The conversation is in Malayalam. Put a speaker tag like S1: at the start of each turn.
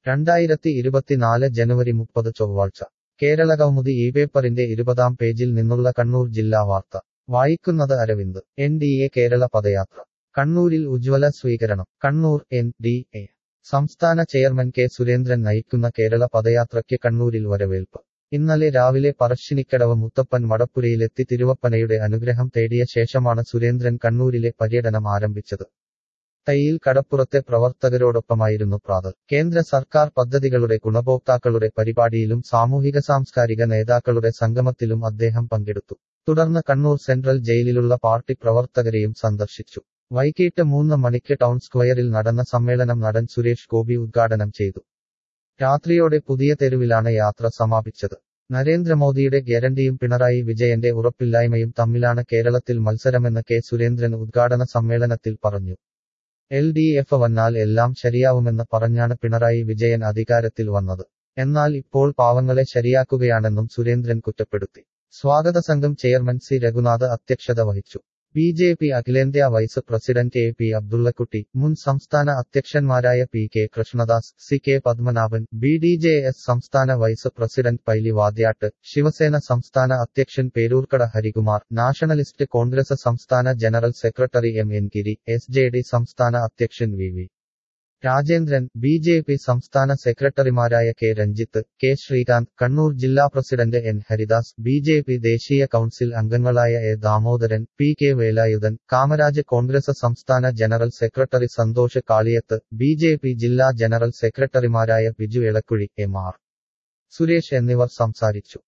S1: രണ്ടായിരത്തി ഇരുപത്തിനാല് ജനുവരി മുപ്പത് ചൊവ്വാഴ്ച കേരള കൗമുദി ഈ പേപ്പറിന്റെ ഇരുപതാം പേജിൽ നിന്നുള്ള കണ്ണൂർ ജില്ലാ വാർത്ത വായിക്കുന്നത് Aravind N D A Kerala Padayatra കണ്ണൂരിൽ ഉജ്ജ്വല സ്വീകരണം കണ്ണൂർ എൻ ഡി എ സംസ്ഥാന ചെയർമാൻ കെ സുരേന്ദ്രൻ നയിക്കുന്ന കേരള പദയാത്രയ്ക്ക് കണ്ണൂരിൽ വരവേൽപ്പ് ഇന്നലെ രാവിലെ പറശ്ശിനിക്കടവ് മുത്തപ്പൻ മടപ്പുരയിലെത്തി തിരുവപ്പനയുടെ അനുഗ്രഹം തേടിയ ശേഷമാണ് സുരേന്ദ്രൻ കണ്ണൂരിലെ പര്യടനം ആരംഭിച്ചത് തയ്യിൽ കടപ്പുറത്തെ പ്രവർത്തകരോടൊപ്പമായിരുന്നു പ്രാതൽ കേന്ദ്ര സർക്കാർ പദ്ധതികളുടെ ഗുണഭോക്താക്കളുടെ പരിപാടിയിലും സാമൂഹിക സാംസ്കാരിക നേതാക്കളുടെ സംഗമത്തിലും അദ്ദേഹം പങ്കെടുത്തു തുടർന്ന് കണ്ണൂർ സെൻട്രൽ ജയിലിലുള്ള പാർട്ടി പ്രവർത്തകരെയും സന്ദർശിച്ചു വൈകിട്ട് മൂന്ന് മണിക്ക് ടൗൺ സ്ക്വയറിൽ നടന്ന സമ്മേളനം നടൻ സുരേഷ് ഗോപി ഉദ്ഘാടനം ചെയ്തു രാത്രിയോടെ പുതിയ തെരുവിലാണ് യാത്ര സമാപിച്ചത് നരേന്ദ്രമോദിയുടെ ഗ്യാരണ്ടിയും പിണറായി വിജയന്റെ ഉറപ്പില്ലായ്മയും തമ്മിലാണ് കേരളത്തിൽ മത്സരമെന്ന് കെ സുരേന്ദ്രൻ ഉദ്ഘാടന സമ്മേളനത്തിൽ പറഞ്ഞു എൽ ഡി എഫ് വന്നാൽ എല്ലാം ശരിയാവുമെന്ന് പറഞ്ഞാണ് പിണറായി വിജയൻ അധികാരത്തിൽ വന്നത് എന്നാൽ ഇപ്പോൾ പാവങ്ങളെ ശരിയാക്കുകയാണെന്നും സുരേന്ദ്രൻ കുറ്റപ്പെടുത്തി സ്വാഗത സംഘം ചെയർമാൻ സി രഘുനാഥ് അധ്യക്ഷത വഹിച്ചു ബി ജെ പി അഖിലേന്ത്യാ vice president A P Abdullakutty മുൻ സംസ്ഥാന അധ്യക്ഷന്മാരായ P K Krishnadas C K Padmanabhan B D J S സംസ്ഥാന വൈസ് പ്രസിഡന്റ് പൈലി വാദ്യാട്ട് ശിവസേന സംസ്ഥാന അധ്യക്ഷൻ പേരൂർക്കട ഹരികുമാർ നാഷണലിസ്റ്റ് കോൺഗ്രസ് സംസ്ഥാന general secretary M N Giri S J D സംസ്ഥാന അധ്യക്ഷൻ V V Rajendran B J P സംസ്ഥാന സെക്രട്ടറിമാരായ കെ രഞ്ജിത്ത് കെ ശ്രീകാന്ത് കണ്ണൂർ ജില്ലാ president N Haridas B J P ദേശീയ കൌൺസിൽ അംഗങ്ങളായ A Damodaran P K Velayudhan Kamaraj Congress സംസ്ഥാന general secretary Santhosh Kaliyath B J P ജില്ലാ ജനറൽ സെക്രട്ടറിമാരായ ബിജു എളക്കുഴി എം ആർ സുരേഷ് എന്നിവർ സംസാരിച്ചു